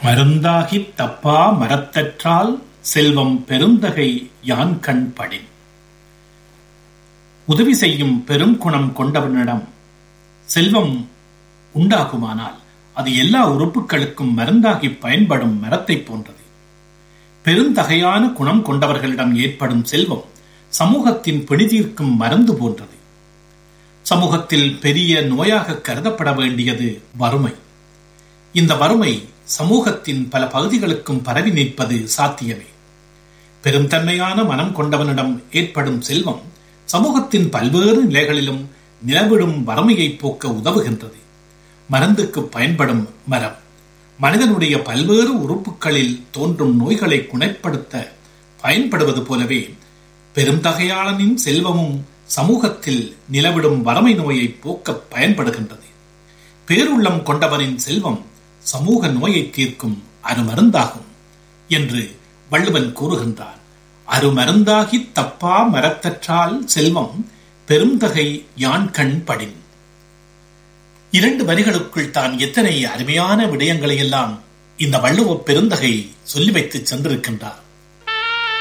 மருந்தாகித் தப்பா மரத்தற்றால் செல்வம் பெருந்தகை யான் கண் படின் உதவி செய்யும் பெரும் குணம் கொண்டவனிடம் செல்வம் உண்டாகுமானால் அது எல்லா உறுப்புகளுக்கும் மருந்தாகி பயன்படும் மரத்தைப் போன்றது பெருந்தகையான குணம் கொண்டவர்களிடம் ஏற்படும் செல்வம் சமூகத்தின் பிணிதீர்க்கும் மருந்து போன்றது சமூகத்தில் பெரிய நோயாக கருதப்பட வேண்டியது வறுமை இந்த வறுமை சமூகத்தின் பல பகுதிகளுக்கும் பரவி நிற்பது சாத்தியமே பெருந்தன்மையான மனம் கொண்டவனிடம் ஏற்படும் செல்வம் சமூகத்தின் பல்வேறு நிலைகளிலும் நிலவிடும் வறுமையை போக்க உதவுகின்றது மருந்துக்கு பயன்படும் மரம் மனிதனுடைய பல்வேறு உறுப்புகளில் தோன்றும் நோய்களை குணப்படுத்த பயன்படுவது போலவே பெருந்தகையாளனின் செல்வமும் சமூகத்தில் நிலவிடும் வறுமை நோயை போக்க பயன்படுகின்றது பேருள்ளம் கொண்டவனின் செல்வம் சமூக நோயை தீர்க்கும் அருமருந்தாகும் என்று வள்ளுவன் கூறுகின்றான் அருமருந்தாகி தப்பா மரத்தற்றால் செல்வம் பெருந்தகை யான் கண் படின் இரண்டு வரிகளுக்குள் தான் எத்தனை அருமையான விடயங்களை எல்லாம் இந்த வள்ளுவ பெருந்தகை சொல்லி வைத்து சென்றிருக்கின்றார்